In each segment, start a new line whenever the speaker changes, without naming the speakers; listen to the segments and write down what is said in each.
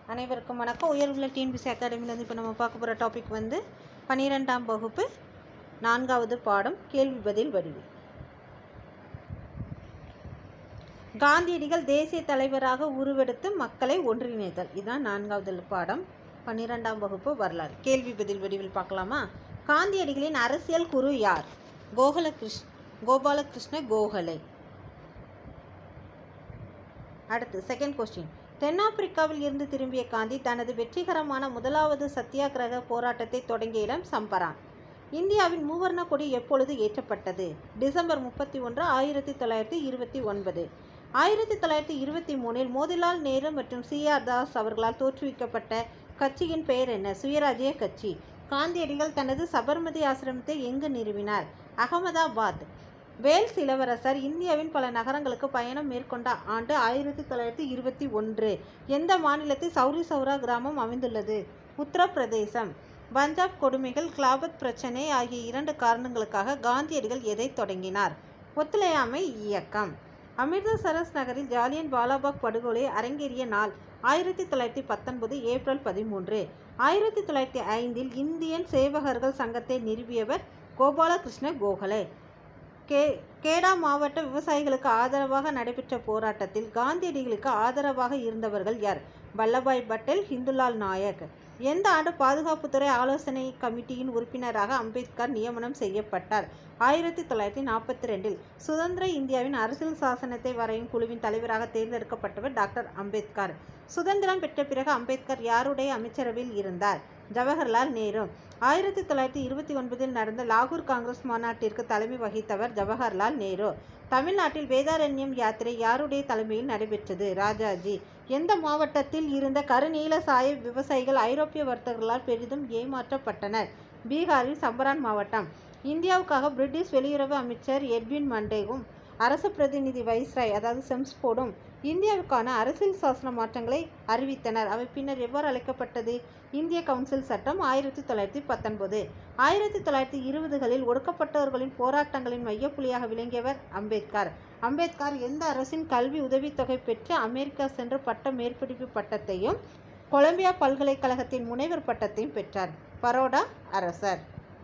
அனைவருக்கும் வணக்கம் உயர்வுள்ள டிஎன்பிசி அகாடமிலேருந்து இப்போ நம்ம பார்க்க போகிற டாபிக் வந்து பன்னிரெண்டாம் வகுப்பு நான்காவது பாடம் கேள்வி பதில் வடிவு காந்தியடிகள் தேசிய தலைவராக உருவெடுத்து மக்களை ஒன்றிணைத்தல் இதுதான் நான்காவது பாடம் பன்னிரெண்டாம் வகுப்பு வரலாறு கேள்வி பதில் வடிவில் பார்க்கலாமா காந்தியடிகளின் அரசியல் குரு யார் கோகுல கிருஷ் கோபாலகிருஷ்ண கோகலை அடுத்து செகண்ட் கொஸ்டின் தென்னாப்பிரிக்காவில் இருந்து திரும்பிய காந்தி தனது வெற்றிகரமான முதலாவது சத்தியாகிரக போராட்டத்தை தொடங்கிய இடம் சம்பரான் இந்தியாவின் மூவர்ண கொடி எப்பொழுது ஏற்றப்பட்டது டிசம்பர் முப்பத்தி ஒன்று ஆயிரத்தி தொள்ளாயிரத்தி இருபத்தி ஒன்பது ஆயிரத்தி தொள்ளாயிரத்தி இருபத்தி மூணில் மோதிலால் நேரு மற்றும் சி ஆர் தாஸ் அவர்களால் தோற்றுவிக்கப்பட்ட கட்சியின் பெயர் என்ன சுயராஜ்ய கட்சி காந்தியடிகள் தனது சபர்மதி ஆசிரமத்தை எங்கு நிறுவினார் அகமதாபாத் வேல்ஸ் இளவரசர் இந்தியாவின் பல நகரங்களுக்கு பயணம் மேற்கொண்ட ஆண்டு ஆயிரத்தி தொள்ளாயிரத்தி இருபத்தி ஒன்று எந்த மாநிலத்தில் சௌரி சௌரா கிராமம் அமைந்துள்ளது உத்தரப்பிரதேசம் பஞ்சாப் கொடுமைகள் கிளாபத் பிரச்சனை ஆகிய இரண்டு காரணங்களுக்காக காந்தியடிகள் எதை தொடங்கினார் ஒத்துழையாமை இயக்கம் அமிர்தசரஸ் நகரில் ஜாலியன் வாலாபாக் படுகொலை அரங்கேறிய நாள் ஆயிரத்தி தொள்ளாயிரத்தி பத்தொன்பது ஏப்ரல் பதிமூன்று ஆயிரத்தி தொள்ளாயிரத்தி ஐந்தில் இந்தியன் சேவகர்கள் சங்கத்தை நிறுவியவர் கோபாலகிருஷ்ண கோகலே கே கேடா மாவட்ட விவசாயிகளுக்கு ஆதரவாக நடைபெற்ற போராட்டத்தில் காந்தியடிகளுக்கு ஆதரவாக இருந்தவர்கள் யார் வல்லபாய் பட்டேல் ஹிந்துலால் நாயக் எந்த ஆண்டு பாதுகாப்புத்துறை ஆலோசனை கமிட்டியின் உறுப்பினராக அம்பேத்கர் நியமனம் செய்யப்பட்டார் ஆயிரத்தி தொள்ளாயிரத்தி நாற்பத்தி ரெண்டில் சுதந்திர இந்தியாவின் அரசியல் சாசனத்தை வரையும் குழுவின் தலைவராக தேர்ந்தெடுக்கப்பட்டவர் டாக்டர் அம்பேத்கர் சுதந்திரம் பெற்ற பிறகு அம்பேத்கர் யாருடைய அமைச்சரவையில் இருந்தார் ஜவஹர்லால் நேரு ஆயிரத்தி தொள்ளாயிரத்தி இருபத்தி ஒன்பதில் நடந்த லாகூர் காங்கிரஸ் மாநாட்டிற்கு தலைமை வகித்தவர் ஜவஹர்லால் நேரு தமிழ்நாட்டில் வேதாரண்யம் யாத்திரை யாருடைய தலைமையில் நடைபெற்றது ராஜாஜி எந்த மாவட்டத்தில் இருந்த கருநீல சாய விவசாயிகள் ஐரோப்பிய வர்த்தகர்களால் பெரிதும் ஏமாற்றப்பட்டனர் பீகாரில் சம்பரான் மாவட்டம் இந்தியாவுக்காக பிரிட்டிஷ் வெளியுறவு அமைச்சர் எட்வின் மண்டேவும் அரசு பிரதிநிதி வைஸ்ராய் அதாவது செம்ஸ்போர்டும் இந்தியாவுக்கான அரசியல் சாசன மாற்றங்களை அறிவித்தனர் அவை பின்னர் எவ்வாறு அழைக்கப்பட்டது இந்திய கவுன்சில் சட்டம் ஆயிரத்தி தொள்ளாயிரத்தி பத்தொன்பது ஆயிரத்தி தொள்ளாயிரத்தி இருபதுகளில் ஒடுக்கப்பட்டவர்களின் போராட்டங்களின் மையப்புள்ளியாக விளங்கியவர் அம்பேத்கர் அம்பேத்கர் எந்த அரசின் கல்வி உதவித்தொகை பெற்று அமெரிக்கா சென்று பட்ட மேற்படிப்பு பட்டத்தையும் கொலம்பியா பல்கலைக்கழகத்தின் முனைவர் பட்டத்தையும் பெற்றார் பரோடா அரசர்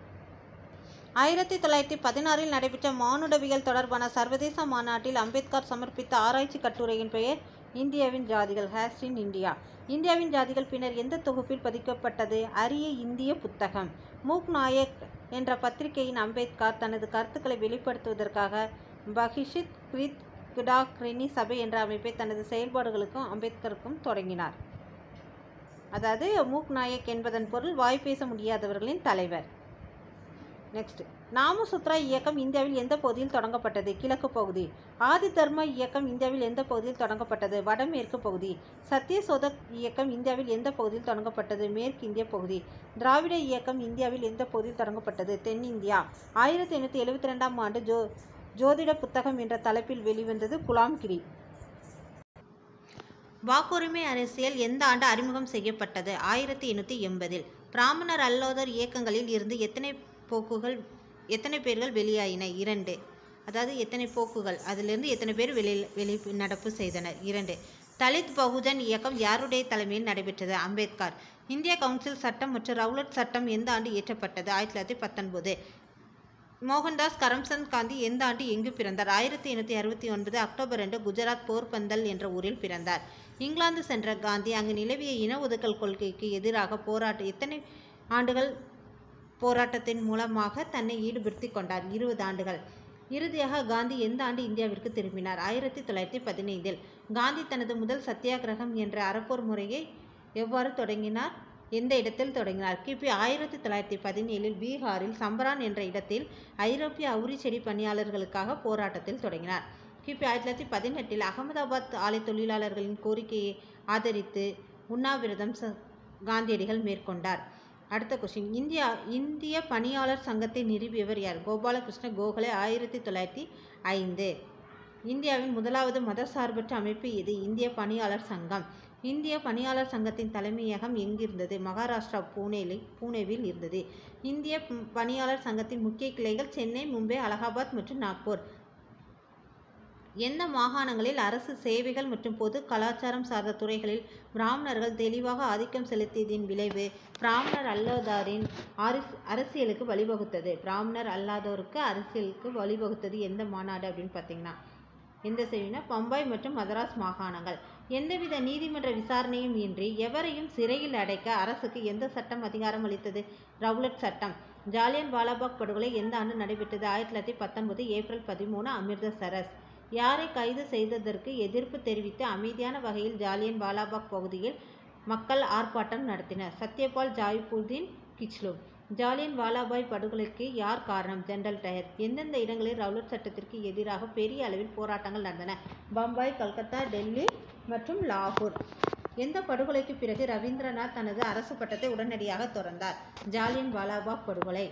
ஆயிரத்தி தொள்ளாயிரத்தி பதினாறில் நடைபெற்ற மானுடவியல் தொடர்பான சர்வதேச மாநாட்டில் அம்பேத்கர் சமர்ப்பித்த ஆராய்ச்சி கட்டுரையின் பெயர் இந்தியாவின் ஜாதிகள் ஹேஸ்ட் இன் இந்தியா இந்தியாவின் ஜாதிகள் பின்னர் எந்த தொகுப்பில் பதிக்கப்பட்டது அரிய இந்திய புத்தகம் மூக் நாயக் என்ற பத்திரிகையின் அம்பேத்கர் தனது கருத்துக்களை வெளிப்படுத்துவதற்காக பகிஷித் கிரித் கிடாக்ரினி சபை என்ற அமைப்பை தனது செயல்பாடுகளுக்கும் அம்பேத்கருக்கும் தொடங்கினார் அதாவது மூக் நாயக் என்பதன் பொருள் வாய் பேச முடியாதவர்களின் தலைவர் நெக்ஸ்ட் நாமசுத்ரா இயக்கம் இந்தியாவில் எந்த பகுதியில் தொடங்கப்பட்டது கிழக்கு பகுதி ஆதி தர்ம இயக்கம் இந்தியாவில் எந்த பகுதியில் தொடங்கப்பட்டது வடமேற்கு பகுதி சத்தியசோதக் இயக்கம் இந்தியாவில் எந்த பகுதியில் தொடங்கப்பட்டது மேற்கு இந்திய பகுதி திராவிட இயக்கம் இந்தியாவில் எந்த பகுதியில் தொடங்கப்பட்டது தென்னிந்தியா ஆயிரத்தி எண்ணூற்றி எழுபத்தி ரெண்டாம் ஆண்டு ஜோ ஜோதிட புத்தகம் என்ற தலைப்பில் வெளிவந்தது குலாம்கிரி வாக்குரிமை அரசியல் எந்த ஆண்டு அறிமுகம் செய்யப்பட்டது ஆயிரத்தி எண்ணூற்றி எண்பதில் பிராமணர் அல்லோதர் இயக்கங்களில் இருந்து எத்தனை போக்குகள் எத்தனை பேர்கள் வெளியாயின இரண்டு அதாவது எத்தனை போக்குகள் அதிலிருந்து எத்தனை பேர் வெளி வெளி நடப்பு செய்தனர் இரண்டு தலித் பகுஜன் இயக்கம் யாருடைய தலைமையில் நடைபெற்றது அம்பேத்கர் இந்திய கவுன்சில் சட்டம் மற்றும் ரவுலட் சட்டம் எந்த ஆண்டு இயற்றப்பட்டது ஆயிரத்தி தொள்ளாயிரத்தி பத்தொன்பது மோகன்தாஸ் கரம்சந்த் காந்தி எந்த ஆண்டு எங்கு பிறந்தார் ஆயிரத்தி எண்ணூற்றி அறுபத்தி ஒன்பது அக்டோபர் ரெண்டு குஜராத் போர்பந்தல் என்ற ஊரில் பிறந்தார் இங்கிலாந்து சென்ற காந்தி அங்கு நிலவிய இன ஒதுக்கல் கொள்கைக்கு எதிராக போராட்ட எத்தனை ஆண்டுகள் போராட்டத்தின் மூலமாக தன்னை ஈடுபடுத்தி கொண்டார் இருபது ஆண்டுகள் இறுதியாக காந்தி எந்த ஆண்டு இந்தியாவிற்கு திரும்பினார் ஆயிரத்தி தொள்ளாயிரத்தி பதினைந்தில் காந்தி தனது முதல் சத்தியாகிரகம் என்ற அறப்போர் முறையை எவ்வாறு தொடங்கினார் எந்த இடத்தில் தொடங்கினார் கிபி ஆயிரத்தி தொள்ளாயிரத்தி பதினேழில் பீகாரில் சம்பரான் என்ற இடத்தில் ஐரோப்பிய அவுரி செடி பணியாளர்களுக்காக போராட்டத்தில் தொடங்கினார் கிபி ஆயிரத்தி தொள்ளாயிரத்தி பதினெட்டில் அகமதாபாத் ஆலை தொழிலாளர்களின் கோரிக்கையை ஆதரித்து உண்ணாவிரதம் காந்தியடிகள் மேற்கொண்டார் அடுத்த கொஸ்டின் இந்தியா இந்திய பணியாளர் சங்கத்தை நிறுவியவர் யார் கோபாலகிருஷ்ண கோகலே ஆயிரத்தி தொள்ளாயிரத்தி ஐந்து இந்தியாவின் முதலாவது மதசார்பற்ற அமைப்பு இது இந்திய பணியாளர் சங்கம் இந்திய பணியாளர் சங்கத்தின் தலைமையகம் எங்கிருந்தது மகாராஷ்டிரா பூனேலில் பூனேவில் இருந்தது இந்திய பணியாளர் சங்கத்தின் முக்கிய கிளைகள் சென்னை மும்பை அலகாபாத் மற்றும் நாக்பூர் எந்த மாகாணங்களில் அரசு சேவைகள் மற்றும் பொது கலாச்சாரம் சார்ந்த துறைகளில் பிராமணர்கள் தெளிவாக ஆதிக்கம் செலுத்தியதின் விளைவு பிராமணர் அல்லாதாரின் அரசு அரசியலுக்கு வழிவகுத்தது பிராமணர் அல்லாதோருக்கு அரசியலுக்கு வழிவகுத்தது எந்த மாநாடு அப்படின்னு பார்த்தீங்கன்னா எந்த செய்வினா பம்பாய் மற்றும் மதராஸ் மாகாணங்கள் எந்தவித நீதிமன்ற விசாரணையும் இன்றி எவரையும் சிறையில் அடைக்க அரசுக்கு எந்த சட்டம் அதிகாரம் அளித்தது ரவுலட் சட்டம் ஜாலியன் வாலாபாக் படுகொலை எந்த ஆண்டு நடைபெற்றது ஆயிரத்தி தொள்ளாயிரத்தி பத்தொன்பது ஏப்ரல் பதிமூணு அமிர்தசரஸ் யாரை கைது செய்ததற்கு எதிர்ப்பு தெரிவித்து அமைதியான வகையில் ஜாலியன் வாலாபாக் பகுதியில் மக்கள் ஆர்ப்பாட்டம் நடத்தினர் சத்யபால் ஜாய்புதீன் கிச்லு ஜாலியன் வாலாபாய் படுகொலைக்கு யார் காரணம் ஜெனரல் டயர் எந்தெந்த இடங்களில் ரவுலட் சட்டத்திற்கு எதிராக பெரிய அளவில் போராட்டங்கள் நடந்தன பம்பாய் கல்கத்தா டெல்லி மற்றும் லாகூர் எந்த படுகொலைக்கு பிறகு ரவீந்திரநாத் தனது அரசு பட்டத்தை உடனடியாக துறந்தார் ஜாலியன் வாலாபாக் படுகொலை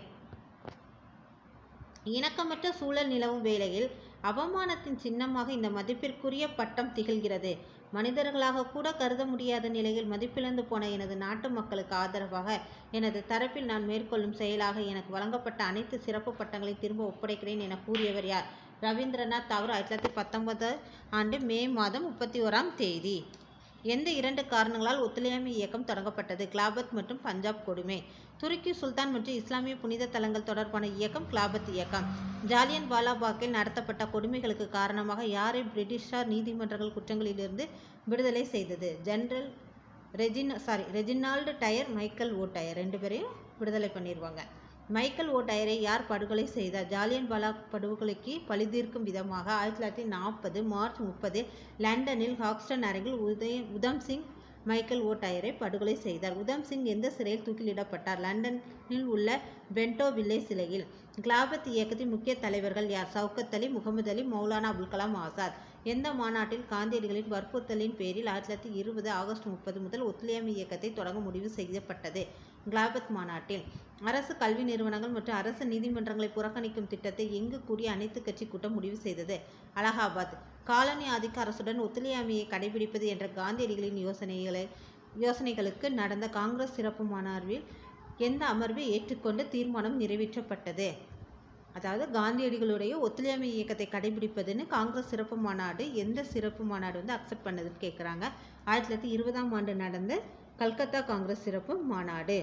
இணக்கமற்ற சூழல் நிலவும் வேளையில் அவமானத்தின் சின்னமாக இந்த மதிப்பிற்குரிய பட்டம் திகழ்கிறது மனிதர்களாக கூட கருத முடியாத நிலையில் மதிப்பிழந்து போன எனது நாட்டு மக்களுக்கு ஆதரவாக எனது தரப்பில் நான் மேற்கொள்ளும் செயலாக எனக்கு வழங்கப்பட்ட அனைத்து சிறப்பு பட்டங்களையும் திரும்ப ஒப்படைக்கிறேன் என கூறியவர் யார் ரவீந்திரநாத் தாகூர் ஆயிரத்தி தொள்ளாயிரத்தி பத்தொன்பது ஆண்டு மே மாதம் முப்பத்தி ஓராம் தேதி எந்த இரண்டு காரணங்களால் ஒத்துழையாமை இயக்கம் தொடங்கப்பட்டது கிலாபத் மற்றும் பஞ்சாப் கொடுமை துருக்கி சுல்தான் மற்றும் இஸ்லாமிய புனித தலங்கள் தொடர்பான இயக்கம் கிலாபத் இயக்கம் ஜாலியன் வாலாபாக்கில் நடத்தப்பட்ட கொடுமைகளுக்கு காரணமாக யாரை பிரிட்டிஷார் நீதிமன்றங்கள் குற்றங்களிலிருந்து விடுதலை செய்தது ஜெனரல் ரெஜின் sorry Reginald Dyer Michael O Dyer ரெண்டு பேரையும் விடுதலை பண்ணிடுவாங்க மைக்கேல் ஓ டயரை யார் படுகொலை செய்தார் ஜாலியன் வாலாக் படுகொலைக்கு பழிதீர்க்கும் விதமாக ஆயிரத்தி தொள்ளாயிரத்தி நாற்பது மார்ச் முப்பது லண்டனில் ஹாக்ஸ்டன் அரங்கில் உதய உதம் சிங் மைக்கேல் ஓ டயரை படுகொலை செய்தார் உதம் சிங் எந்த சிறையில் தூக்கிலிடப்பட்டார் லண்டனில் உள்ள பென்டோ வில்லை சிலையில் கிலாபத் இயக்கத்தின் முக்கிய தலைவர்கள் யார் சவுக்கத் அலி முகமது அலி மௌலானா அபுல் கலாம் ஆசாத் எந்த மாநாட்டில் காந்தியடிகளின் வற்புறுத்தலின் பேரில் ஆயிரத்தி தொள்ளாயிரத்தி இருபது ஆகஸ்ட் முப்பது முதல் ஒத்துழையாமை இயக்கத்தை தொடங்க முடிவு செய்யப்பட்டது கிலாபத் மாநாட்டில் அரசு கல்வி நிறுவனங்கள் மற்றும் அரசு நீதிமன்றங்களை புறக்கணிக்கும் திட்டத்தை எங்கு கூடிய அனைத்து கட்சி கூட்டம் முடிவு செய்தது அலகாபாத் காலனி ஆதிக்க அரசுடன் ஒத்துழையாமையை கடைபிடிப்பது என்ற காந்தியடிகளின் யோசனைகளை யோசனைகளுக்கு நடந்த காங்கிரஸ் சிறப்பு மாநாட்டில் எந்த அமர்வு ஏற்றுக்கொண்டு தீர்மானம் நிறைவேற்றப்பட்டது அதாவது காந்தியடிகளுடைய ஒத்துழையாமை இயக்கத்தை கடைபிடிப்பதுன்னு காங்கிரஸ் சிறப்பு மாநாடு எந்த சிறப்பு மாநாடு வந்து அக்செப்ட் பண்ணதுன்னு கேட்குறாங்க ஆயிரத்தி தொள்ளாயிரத்தி இருபதாம் ஆண்டு நடந்த கல்கத்தா காங்கிரஸ் சிறப்பு மாநாடு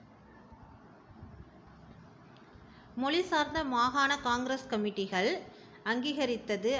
மொழி சார்ந்த மாகாண காங்கிரஸ் கமிட்டிகள் அங்கீகரித்தது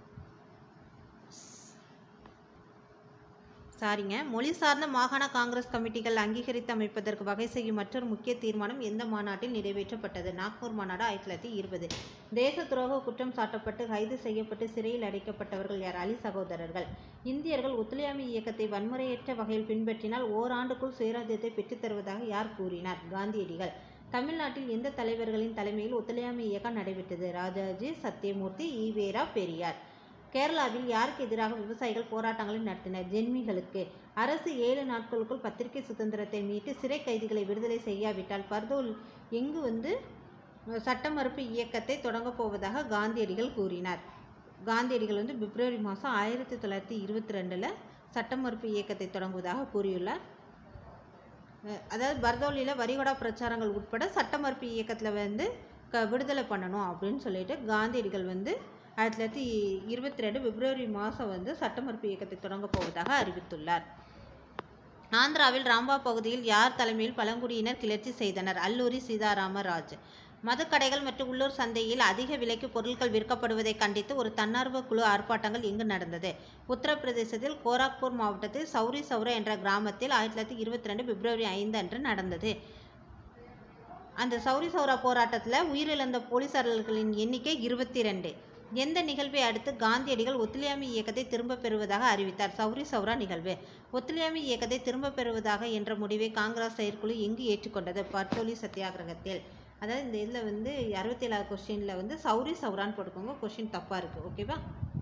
சாரிங்க மொழி சார்ந்த மாகாண காங்கிரஸ் கமிட்டிகள் அங்கீகரித்து அமைப்பதற்கு வகை செய்யும் மற்றொரு முக்கிய தீர்மானம் எந்த மாநாட்டில் நிறைவேற்றப்பட்டது நாக்பூர் மாநாடு ஆயிரத்தி தொள்ளாயிரத்தி இருபது தேச துரோக குற்றம் சாட்டப்பட்டு கைது செய்யப்பட்டு சிறையில் அடைக்கப்பட்டவர்கள் யார் அலி சகோதரர்கள் இந்தியர்கள் ஒத்துழையாமை இயக்கத்தை வன்முறையற்ற வகையில் பின்பற்றினால் ஓராண்டுக்குள் சுயராஜ்யத்தை பெற்றுத் தருவதாக யார் கூறினார் காந்தியடிகள் தமிழ்நாட்டில் எந்த தலைவர்களின் தலைமையில் ஒத்துழையாமை இயக்கம் நடைபெற்றது ராஜாஜி சத்யமூர்த்தி ஈவேரா பெரியார் கேரளாவில் யாருக்கு எதிராக விவசாயிகள் போராட்டங்களை நடத்தினர் ஜென்மிகளுக்கு அரசு ஏழு நாட்களுக்குள் பத்திரிகை சுதந்திரத்தை மீட்டு சிறை கைதிகளை விடுதலை செய்யாவிட்டால் பர்தோல் எங்கு வந்து அஹ், சட்ட மறுப்பு இயக்கத்தை தொடங்கப் போவதாக காந்தியடிகள் கூறினார் காந்தியடிகள் வந்து பிப்ரவரி மாதம் ஆயிரத்தி தொள்ளாயிரத்தி இருபத்தி ரெண்டில் சட்ட மறுப்பு இயக்கத்தை தொடங்குவதாக கூறியுள்ளார் அஹ், அதாவது பர்தோலியில் வரிகொடா பிரச்சாரங்கள் உட்பட சட்ட மறுப்பு இயக்கத்தில் வந்து க விடுதலை பண்ணணும் அப்படின்னு சொல்லிட்டு காந்தியடிகள் வந்து ஆயிரத்தி தொள்ளாயிரத்தி இருபத்தி ரெண்டு பிப்ரவரி மாதம் வந்து சட்ட மறுப்பு இயக்கத்தை தொடங்கப் போவதாக அறிவித்துள்ளார் ஆந்திராவில் ராம்பா பகுதியில் யார் தலைமையில் பழங்குடியினர் கிளர்ச்சி செய்தனர் அல்லூரி சீதாராம ராஜ் மதுக்கடைகள் மற்றும் உள்ளூர் சந்தையில் அதிக விலைக்கு பொருட்கள் விற்கப்படுவதை கண்டித்து ஒரு தன்னார்வ குழு ஆர்ப்பாட்டங்கள் இங்கு நடந்தது உத்தரப்பிரதேசத்தில் கோராக்பூர் மாவட்டத்தில் சௌரி சௌரா என்ற கிராமத்தில் ஆயிரத்தி தொள்ளாயிரத்தி இருபத்தி ரெண்டு பிப்ரவரி ஐந்து அன்று நடந்தது அந்த சௌரி சௌரா போராட்டத்தில் உயிரிழந்த போலீசாளர்களின் எண்ணிக்கை இருபத்தி ரெண்டு எந்த நிகழ்வை அடுத்து காந்தியடிகள் ஒத்துழையாமை இயக்கத்தை திரும்பப் பெறுவதாக அறிவித்தார் சௌரி சௌரா நிகழ்வு ஒத்துழையாமை இயக்கத்தை திரும்பப் பெறுவதாக என்ற முடிவை காங்கிரஸ் செயற்குழு எங்கு ஏற்றுக்கொண்டது பர்தோலி சத்தியாகிரகத்தில் அதாவது இந்த இதில் வந்து அறுபத்தி ஏழாவது கொஸ்டினில் வந்து சௌரி சௌரான்னு போட்டுக்கோங்க கொஸ்டின் தப்பாக இருக்குது ஓகேவா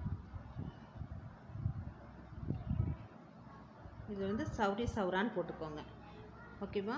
இது வந்து சௌரி சௌரான்னு போட்டுக்கோங்க ஓகேவா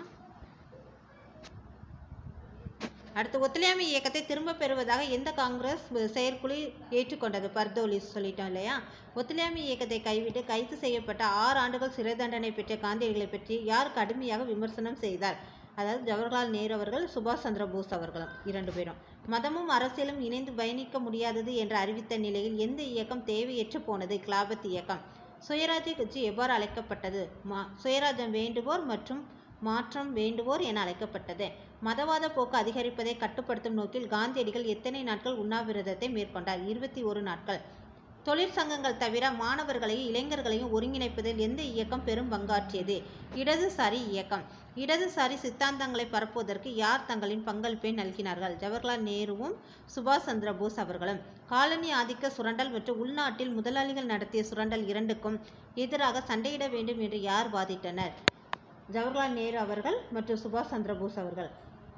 அடுத்து ஒத்துழையாமை இயக்கத்தை திரும்பப் பெறுவதாக எந்த காங்கிரஸ் செயற்குழு ஏற்றுக்கொண்டது பர்தோலி சொல்லிட்டோம் இல்லையா ஒத்துழையாமை இயக்கத்தை கைவிட்டு கைது செய்யப்பட்ட ஆறு ஆண்டுகள் சிறை தண்டனை பெற்ற காந்தியடிகளை பற்றி யார் கடுமையாக விமர்சனம் செய்தார் அதாவது ஜவஹர்லால் நேரு அவர்கள் சுபாஷ் சந்திர போஸ் அவர்களும் இரண்டு பேரும் மதமும் அரசியலும் இணைந்து பயணிக்க முடியாதது என்று அறிவித்த நிலையில் எந்த இயக்கம் தேவையற்று போனது கிலாபத் இயக்கம் சுயராஜ்ய கட்சி எவ்வாறு அழைக்கப்பட்டது மா சுயராஜ்யம் வேண்டுவோர் மற்றும் மாற்றம் வேண்டுவோர் என அழைக்கப்பட்டது மதவாத போக்கு அதிகரிப்பதை கட்டுப்படுத்தும் நோக்கில் காந்தியடிகள் எத்தனை நாட்கள் உண்ணாவிரதத்தை மேற்கொண்டார் இருபத்தி ஒரு நாட்கள் தொழிற்சங்கங்கள் தவிர மாணவர்களையும் இளைஞர்களையும் ஒருங்கிணைப்பதில் எந்த இயக்கம் பெரும் பங்காற்றியது இடதுசாரி இயக்கம் இடதுசாரி சித்தாந்தங்களை பரப்புவதற்கு யார் தங்களின் பங்களிப்பை நல்கினார்கள் ஜவஹர்லால் நேருவும் சுபாஷ் சந்திர போஸ் அவர்களும் காலனி ஆதிக்க சுரண்டல் மற்றும் உள்நாட்டில் முதலாளிகள் நடத்திய சுரண்டல் இரண்டுக்கும் எதிராக சண்டையிட வேண்டும் என்று யார் வாதிட்டனர் ஜவஹர்லால் நேரு அவர்கள் மற்றும் சுபாஷ் சந்திர போஸ் அவர்கள்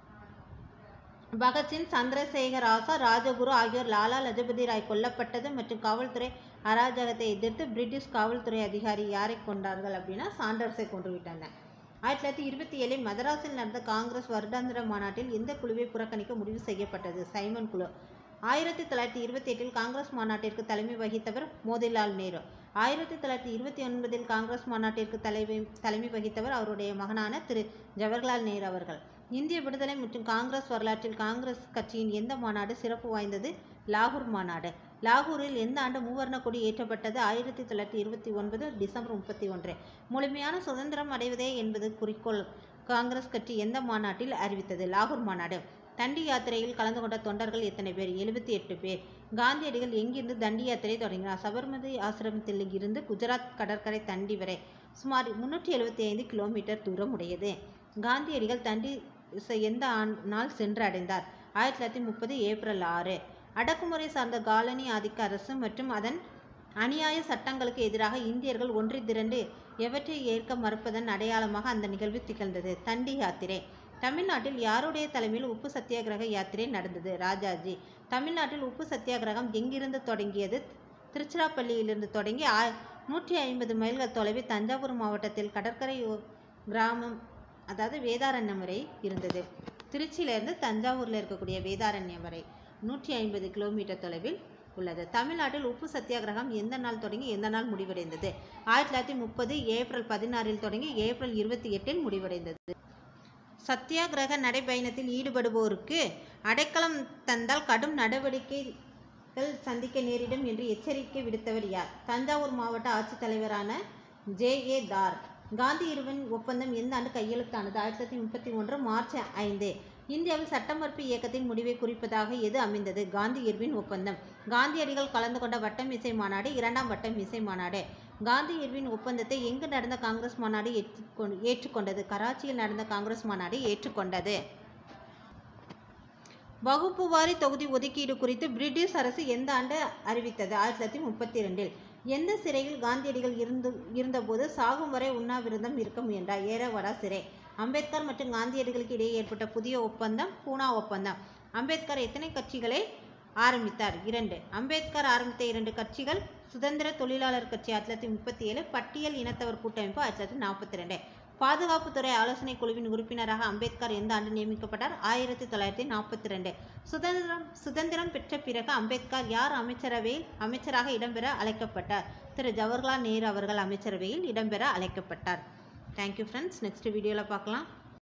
பகத்சிங் சந்திரசேகர் ஆசாத் ராஜகுரு ஆகியோர் லாலா லஜபதி ராய் கொல்லப்பட்டது மற்றும் காவல்துறை அராஜகத்தை எதிர்த்து பிரிட்டிஷ் காவல்துறை அதிகாரி யாரை கொண்டார்கள் அப்படின்னா சாண்டர்ஸை கொண்டு விட்டனர் ஆயிரத்தி தொள்ளாயிரத்தி இருபத்தி ஏழில் மதராஸில் நடந்த காங்கிரஸ் வருடாந்திர மாநாட்டில் எந்த குழுவை புறக்கணிக்க முடிவு செய்யப்பட்டது சைமன் குழு ஆயிரத்தி தொள்ளாயிரத்தி இருபத்தி எட்டில் காங்கிரஸ் மாநாட்டிற்கு தலைமை வகித்தவர் மோதிலால் நேரு ஆயிரத்தி தொள்ளாயிரத்தி இருபத்தி ஒன்பதில் காங்கிரஸ் மாநாட்டிற்கு தலைமை தலைமை வகித்தவர் அவருடைய மகனான திரு ஜவஹர்லால் நேரு அவர்கள் இந்திய விடுதலை மற்றும் காங்கிரஸ் வரலாற்றில் காங்கிரஸ் கட்சியின் எந்த மாநாடு சிறப்பு வாய்ந்தது லாகூர் மாநாடு லாகூரில் எந்த ஆண்டு மூவர்ண கொடி ஏற்றப்பட்டது ஆயிரத்தி தொள்ளாயிரத்தி இருபத்தி ஒன்பது டிசம்பர் முப்பத்தி ஒன்று முழுமையான சுதந்திரம் அடைவதே என்பது குறிக்கோள் காங்கிரஸ் கட்சி எந்த மாநாட்டில் அறிவித்தது லாகூர் மாநாடு தண்டி யாத்திரையில் கலந்து கொண்ட தொண்டர்கள் எத்தனை பேர் எழுபத்தி எட்டு பேர் காந்தியடிகள் எங்கிருந்து தண்டி யாத்திரை தொடங்கினார் சபர்மதி ஆசிரமத்தில் இருந்து குஜராத் கடற்கரை தண்டி வரை சுமார் முன்னூற்றி எழுபத்தி ஐந்து கிலோமீட்டர் தூரம் உடையது காந்தியடிகள் தண்டி ச- எந்த ஆண் நாள் சென்று அடைந்தார் ஆயிரத்தி தொள்ளாயிரத்தி முப்பது ஏப்ரல் ஆறு அடக்குமுறை சார்ந்த காலனி ஆதிக்க அரசு மற்றும் அதன் அநியாய சட்டங்களுக்கு எதிராக இந்தியர்கள் ஒன்றி திரண்டு எவற்றை ஏற்க மறுப்பதன் அடையாளமாக அந்த நிகழ்வு திகழ்ந்தது தண்டி யாத்திரை தமிழ்நாட்டில் யாருடைய தலைமையில் உப்பு சத்தியாகிரக யாத்திரை நடந்தது ராஜாஜி தமிழ்நாட்டில் உப்பு சத்தியாகிரகம் எங்கிருந்து தொடங்கியது திருச்சிராப்பள்ளியிலிருந்து தொடங்கி ஆ நூற்றி ஐம்பது மைல்கள் தொலைவில் தஞ்சாவூர் மாவட்டத்தில் கடற்கரை ஓ- கிராமம் அதாவது வேதாரண்யம் வரை இருந்தது திருச்சியிலிருந்து தஞ்சாவூரில் இருக்கக்கூடிய வேதாரண்யம் வரை நூற்றி ஐம்பது கிலோமீட்டர் தொலைவில் உள்ளது தமிழ்நாட்டில் உப்பு சத்தியாகிரகம் எந்த நாள் தொடங்கி எந்த நாள் முடிவடைந்தது ஆயிரத்தி தொள்ளாயிரத்தி முப்பது ஏப்ரல் பதினாறில் தொடங்கி ஏப்ரல் இருபத்தி எட்டில் முடிவடைந்தது சத்தியாகிரக நடைபயணத்தில் ஈடுபடுவோருக்கு அடைக்கலம் தந்தால் கடும் நடவடிக்கைகள் சந்திக்க நேரிடும் என்று எச்சரிக்கை விடுத்தவர் யார் தஞ்சாவூர் மாவட்ட ஆட்சித்தலைவரான ஜே ஏ தார் காந்தி இருவன் ஒப்பந்தம் எந்த ஆண்டு கையெழுத்தானது ஆயிரத்தி தொள்ளாயிரத்தி முப்பத்தி ஒன்று மார்ச் ஐந்து இந்தியாவில் சட்டமறுப்பு இயக்கத்தின் முடிவை குறிப்பதாக எது அமைந்தது காந்தி இர்வின் ஒப்பந்தம் காந்தியடிகள் கலந்து கொண்ட வட்டம் இசை மாநாடு இரண்டாம் வட்டம் இசை மாநாடு காந்தி இர்வின் ஒப்பந்தத்தை எங்கு நடந்த காங்கிரஸ் மாநாடு ஏற்றுக்கொ- ஏற்றுக்கொண்டது கராச்சியில் நடந்த காங்கிரஸ் மாநாடு ஏற்றுக்கொண்டது வகுப்பு வாரி தொகுதி ஒதுக்கீடு குறித்து பிரிட்டிஷ் அரசு எந்த ஆண்டு அறிவித்தது ஆயிரத்தி தொள்ளாயிரத்தி முப்பத்தி ரெண்டில் எந்த சிறையில் காந்தியடிகள் இருந்து இருந்தபோது சாகும் வரை உண்ணாவிரதம் இருக்க முயன்றார் ஏரவாடா சிறை அம்பேத்கர் மற்றும் காந்தியடிகளுக்கு இடையே ஏற்பட்ட புதிய ஒப்பந்தம் பூனா ஒப்பந்தம் அம்பேத்கர் எத்தனை கட்சிகளை ஆரம்பித்தார் இரண்டு அம்பேத்கர் ஆரம்பித்த இரண்டு கட்சிகள் சுதந்திர தொழிலாளர் கட்சி ஆயிரத்தி தொள்ளாயிரத்தி முப்பத்தி ஏழு பட்டியல் இனத்தவர் கூட்டமைப்பு ஆயிரத்தி தொள்ளாயிரத்தி நாற்பத்தி ரெண்டு பாதுகாப்புத்துறை ஆலோசனை குழுவின் உறுப்பினராக அம்பேத்கர் எந்த ஆண்டு நியமிக்கப்பட்டார் ஆயிரத்தி தொள்ளாயிரத்தி நாற்பத்தி ரெண்டு சுதந்திரம் சுதந்திரம் பெற்ற பிறகு அம்பேத்கர் யார் அமைச்சரவையில் அமைச்சராக இடம்பெற அழைக்கப்பட்டார் திரு ஜவஹர்லால் நேரு அவர்கள் அமைச்சரவையில் இடம்பெற அழைக்கப்பட்டார் தேங்க்யூ ஃப்ரெண்ட்ஸ் நெக்ஸ்ட் வீடியோவில் பார்க்கலாம்